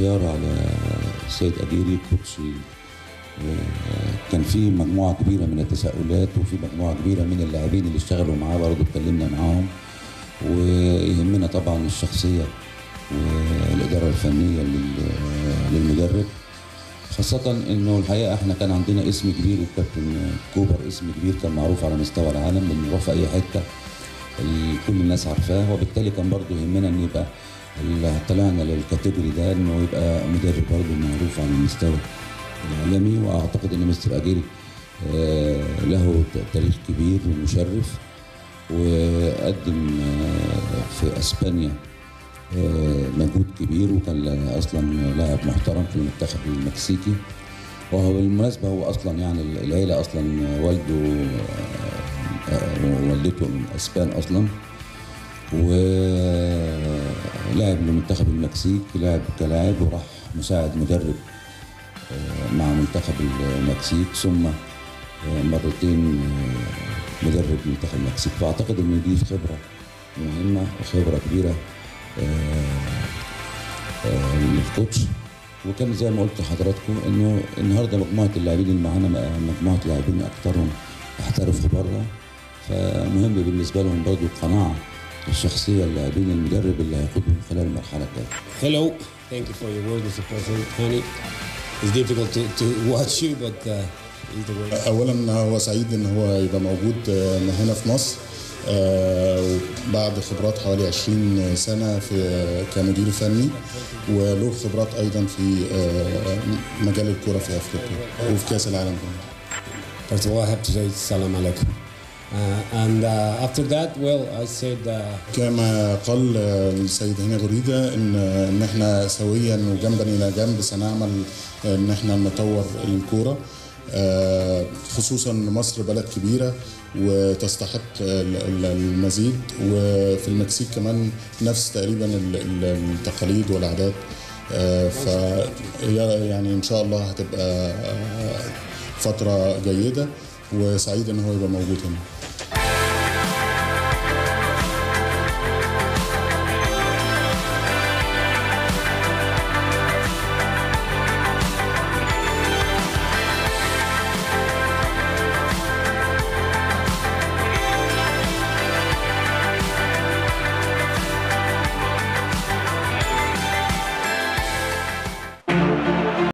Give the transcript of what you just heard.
الاختيار على السيد أجيري كوتش آه، كان في مجموعة كبيرة من التساؤلات وفي مجموعة كبيرة من اللاعبين اللي اشتغلوا معاه برضه اتكلمنا معاهم ويهمنا طبعا الشخصية والإدارة الفنية لل- للمدرب خاصة انه الحقيقة احنا كان عندنا اسم كبير الكابتن كوبر اسم كبير كان معروف على مستوى العالم بنروح في اي حتة ال- كل الناس عارفاه وبالتالي كان برضه يهمنا ان يبقى اللي طلعنا للكاتيجوري ده انه يبقى مدرب برضه معروف على المستوى العالمي واعتقد ان مستر اجيري آه، له ت- تاريخ كبير ومشرف وقدم آه، في اسبانيا آه، مجهود كبير وكان اصلا لاعب محترم في المنتخب المكسيكي وهو بالمناسبه هو اصلا يعني العيله اصلا والده آه، آه، ووالدته من اسبان اصلا ولعب لمنتخب المكسيك لعب كلاعب وراح مساعد مدرب آه، مع منتخب المكسيك ثم آه، مرتين آه، مدرب منتخب المكسيك فاعتقد ان دي خبره مهمه وخبره كبيره آه، آه، للكوتش وكان زي ما قلت لحضراتكم انه النهارده مجموعه اللاعبين اللي معانا بقى مجموعه لاعبين اكثرهم احترفوا بره فمهم بالنسبه لهم برضو القناعه الشخصيه اللاعبين المدرب اللي هياخدهم خلال المرحله الجايه Hello. Thank you for your word, Mr. President. Honey, it's difficult to, to watch you, but uh, it's the way. اولا هو سعيد ان هو يبقى موجود آه، هنا في مصر آه، بعد خبرات حوالي 20 سنه في كمدير فني وله خبرات ايضا في آه، مجال الكره في افريقيا وفي كاس العالم كمان First of all, I have to say salam alaikum. Uh, and uh, after that, well, I said uh, كما قال آه، السيد هاني غريدة ان ان احنا سويا وجنبا الى جنب سنعمل آه، ان احنا نطور الكوره آه، خصوصا إن مصر بلد كبيره وتستحق ال- ال- المزيد وفي المكسيك كمان نفس تقريبا ال- ال- التقاليد والعادات آه، ف يعني ان شاء الله هتبقى آه، فتره جيده وسعيد ان هو يبقى موجود هنا